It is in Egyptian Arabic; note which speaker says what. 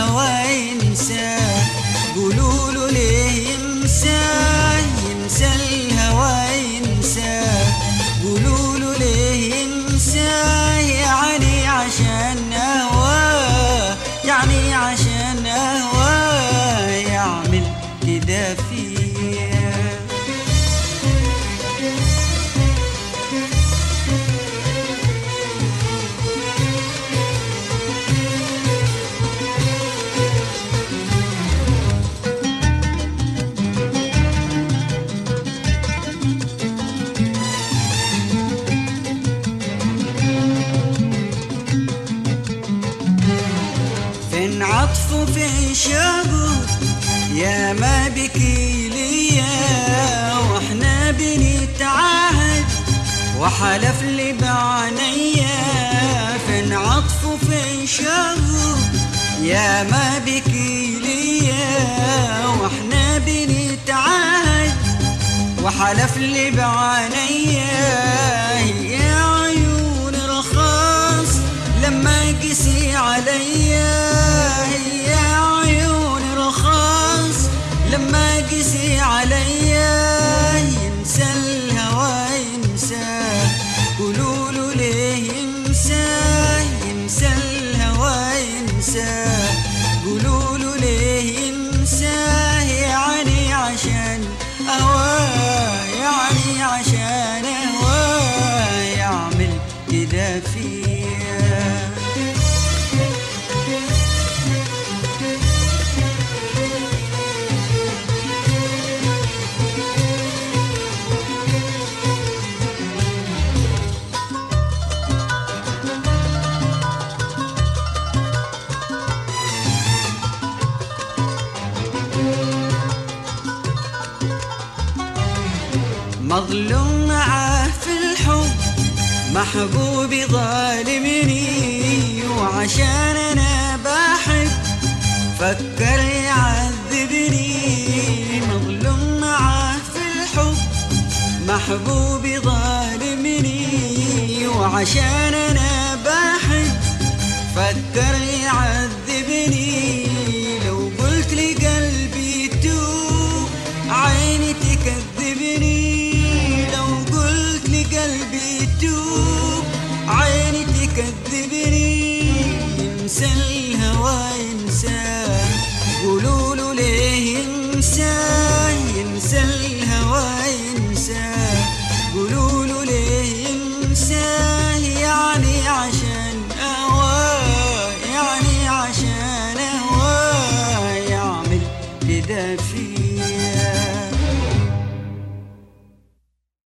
Speaker 1: الهوى ينساه قولوا له ليه ينساه ينسى الهوى ينساه قولوا له ليه ينساه يعني عشان أهواه يعني عشان أهواه يعمل كده فيا فين عطفه فين شوقه يا ما بكي ليا واحنا بنتعاهد وحلف لي بعينيا فين عطفه فين شوقه يا ما بكي ليا واحنا بنتعاهد وحلف لي بعينيا يا عيون رخاص لما قسي عليا يا عيون رخاص لما قسي عليا ينسى الهوى ينساه قولوا له ليه ينساه ينسى الهوى ينساه قولوا له ليه ينساه يعني عشان هواه يعني عشان هواه يعمل كده فيا مظلوم معاه في الحب محبوبي ظالمني وعشان انا بحب فكر يعذبني مظلوم معاه في الحب محبوبي ظالمني وعشان انا بحب فكر يعذبني لو قلت لي قلبي توب عيني تكذبني لو قلت لي قلبي توب عيني تكذبني ينسى الهوى ينساه قولوا له ليه ينساه ينسى الهوى ينساه